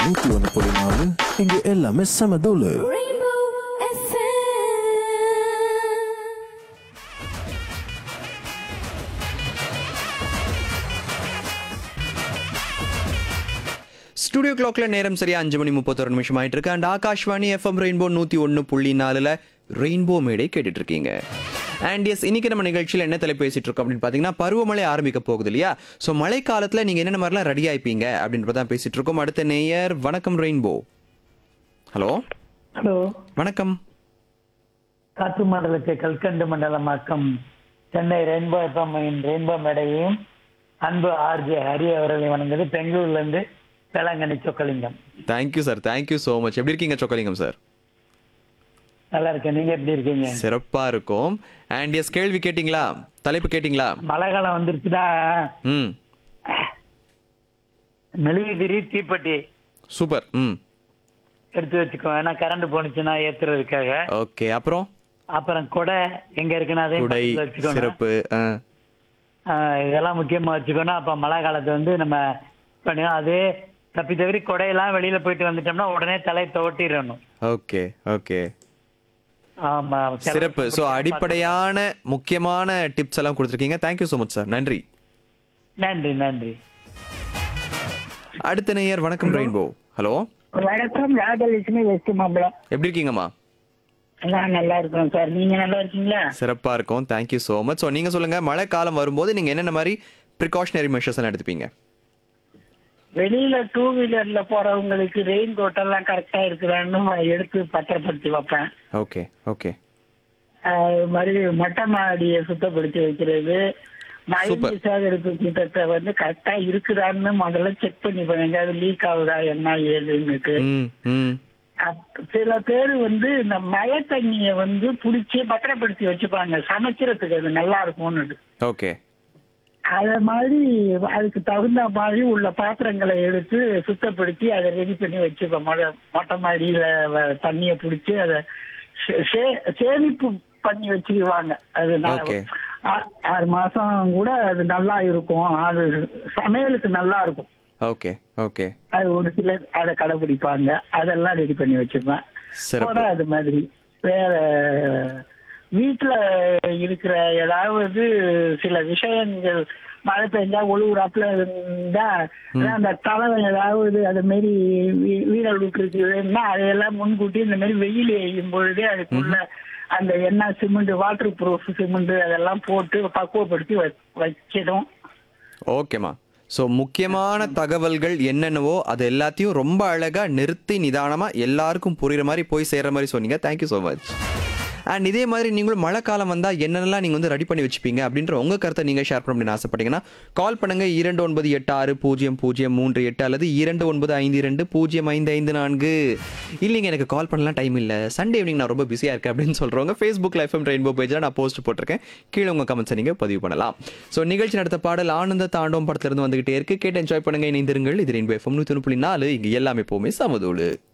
நூத்தி ஒன்று புள்ளி நாலு இங்க எல்லாமே செம தூளு Rainbow FM. ஸ்டுடியோ கிளாக்ல நேரம் சரியா அஞ்சு மணி முப்பத்தொரு நிமிஷம் ஆயிட்டு இருக்கு அண்ட் ஆகாஷ்வாணி எஃப்எம் ரெயின்போ நூத்தி ஒன்று புள்ளி நாலுல ரெயின்போ மேடை கேட்டுட்டு இருக்கீங்க அண்ட் எஸ் இன்னைக்கு நம்ம நிகழ்ச்சியில் என்ன தலை பேசிட்டு இருக்கோம் அப்படின்னு பார்த்தீங்கன்னா பருவமழை ஆரம்பிக்க போகுது இல்லையா ஸோ மழை காலத்தில் நீங்கள் என்னென்ன மாதிரிலாம் ரெடி ஆயிப்பீங்க அப்படின்றதான் பேசிட்டு இருக்கோம் அடுத்த நேயர் வணக்கம் ரெயின்போ ஹலோ ஹலோ வணக்கம் காற்று மண்டலத்தை கல்கண்டு மண்டலமாக்கம் சென்னை ரெயின்போ எஃப்எம் ரெயின்போ மேடையையும் அன்பு ஆர்ஜே ஹரி அவர்களை வணங்குது பெங்களூர்ல இருந்து Velankanni Chockalingam thank you sir thank you so much எப்படி இருக்கீங்க சொக்கலிங்கம் சார் நல்லா இருக்கேன் நீங்க எப்படி இருக்கீங்க சிறப்பா இருக்கும் அண்ட் எஸ் கேள்வி கேட்டிங்களா தலைப்பு கேட்டிங்களா மழை காலம் வந்துருச்சுன்னா ம் மெழுகுதிரி தீப்பெட்டி சூப்பர் ம் எடுத்து வச்சுக்கோ ஏன்னா கரண்ட் போனுச்சுன்னா ஏத்துறதுக்காக ஓகே அப்புறம் அப்புறம் கொடை எங்க இருக்குன்னா அதையும் குடை பக்கத்துல வச்சுக்கோங்க சிறப்பு ஆ ஆஹ் இதெல்லாம் முக்கியமா வச்சுக்கணும் அப்ப மழை காலத்தை வந்து நம்ம பண்ணி அது தப்பி தவிர கொடையெல்லாம் வெளியில போயிட்டு வந்துட்டோம்னா உடனே தலை துவட்டிடணும் ஓகே ஓகே ஆமா சிறப்பு ஸோ அடிப்படையான முக்கியமான டிப்ஸ் எல்லாம் கொடுத்துருக்கீங்க தேங்க்யூ ஸோ மச் சார் நன்றி நன்றி நன்றி அடுத்த நேயர் வணக்கம் ரெயின்போ ஹலோ வணக்கம் ராஜலட்சுமி வெஸ்ட் மாம்பலம் எப்படி இருக்கீங்கம்மா நான் நல்லா இருக்கோம் சார் நீங்க நல்லா இருக்கீங்களா சிறப்பா இருக்கும் தேங்க்யூ ஸோ மச் ஸோ நீங்க சொல்லுங்க மழை காலம் வரும்போது நீங்க என்னென்ன மாதிரி ப்ரிகாஷனரி மெஷர்ஸ் எல்லாம் எடுத்துப்பீங்க வெளியில டூ வீலர்ல போறவங்களுக்கு ரெயின் கோட் எல்லாம் கரெக்டா இருக்குதான்னு எடுத்து பத்திரப்படுத்தி வைப்பேன் ஓகே ஓகே ஆஹ் மறுபடியும் மொட்டை மாடியை சுத்தப்படுத்தி வைக்கிறது மழை Super. நீர் சேகரிப்பு திட்டத்தை வந்து கரெக்டா இருக்குதான்னு முதல்ல செக் பண்ணி பாருங்க அது லீக் ஆகுதா என்ன ஏதுன்னுட்டு ம் ம் அப்- சில பேர் வந்து இந்த மழை தண்ணிய வந்து புடிச்சு பத்திரப்படுத்தி வச்சுப்பாங்க சமைக்கிறதுக்கு அது நல்லா இருக்கும்னு ஓகே அத மாதிரி அதுக்கு தகுந்த மாதிரி உள்ள பாத்திரங்களை எடுத்து சுத்தப்படுத்தி அதை ரெடி பண்ணி வச்சுப்போம் மொத- மொட்டை மாடியில வ- தண்ணிய புடிச்சு அதை சே- சே- சேமிப்பு பண்ணி வச்சுக்குவாங்க அது நா- Okay. ஆ- ஆறு மாசம் கூட அது நல்லா இருக்கும் அது சமையலுக்கு நல்லா இருக்கும் ஓகே ஓகே அது ஒரு சிலர் அதை கடைபிடிப்பாங்க அதெல்லாம் ரெடி பண்ணி வச்சுப்பேன் சிறப்பு. போட அது மாதிரி வேற வீட்டுல இருக்கிற ஏதாவது சில விஷயங்கள் மழை பெஞ்சா ஒழுகுறாப்புல இருந்தா அதான் அந்த தளம் ஏதாவது அது மாதிரி வீ- வீரல் இருக்குதுன்னா அதையெல்லாம் முன்கூட்டி இந்த மாதிரி வெயில் எய்யும் பொழுதே அதுக்குள்ள அந்த எண்ணெய் சிமெண்ட் வாட்டர் ப்ரூஃப் சிமெண்ட் அதெல்லாம் போட்டு பக்குவப்படுத்தி வ- வைக்கணும் ஓகேம்மா ஸோ முக்கியமான தகவல்கள் என்னென்னவோ அது எல்லாத்தையும் ரொம்ப அழகா நிறுத்தி நிதானமா எல்லாருக்கும் புரியுற மாதிரி போய் சேர்ற மாதிரி சொன்னீங்க தேங்க்யூ ஸோ மச் அண்ட் இதே மாதிரி நீங்களும் மழை காலம் வந்தா என்னென்னலாம் நீங்க வந்து ரெடி பண்ணி வச்சுப்பீங்க அப்படின்ற உங்க கருத்தை நீங்க ஷேர் பண்ண அப்படின்னு ஆசைப்பட்டீங்கன்னா கால் பண்ணுங்க இரண்டு ஒன்பது எட்டு ஆறு பூஜ்ஜியம் பூஜ்ஜியம் மூன்று எட்டு அல்லது இரண்டு ஒன்பது ஐந்து இரண்டு பூஜ்ஜியம் ஐந்து ஐந்து நான்கு இல்லைங்க எனக்கு கால் பண்ணலாம் டைம் இல்லை சண்டே ஈவினிங் நான் ரொம்ப பிஸியாக இருக்கேன் அப்படின்னு சொல்கிறவங்க ஃபேஸ்புக் லைஃப் ரெயின்போ பேஜில் நான் போஸ்ட் போட்டிருக்கேன் கீழே உங்கள் கமெண்ட்ஸை நீங்கள் பதிவு பண்ணலாம் ஸோ நிகழ்ச்சி நடத்த பாடல் ஆனந்த தாண்டவம் படத்திலிருந்து வந்துகிட்டே இருக்கு கேட்டு என்ஜாய் பண்ணுங்க இணைந்திருங்கள் இது ரெயின்போ எஃப்எம் நூற்றி புள்ளி நாலு இங்கே எல்லாமே எப்போவுமே சமதோடு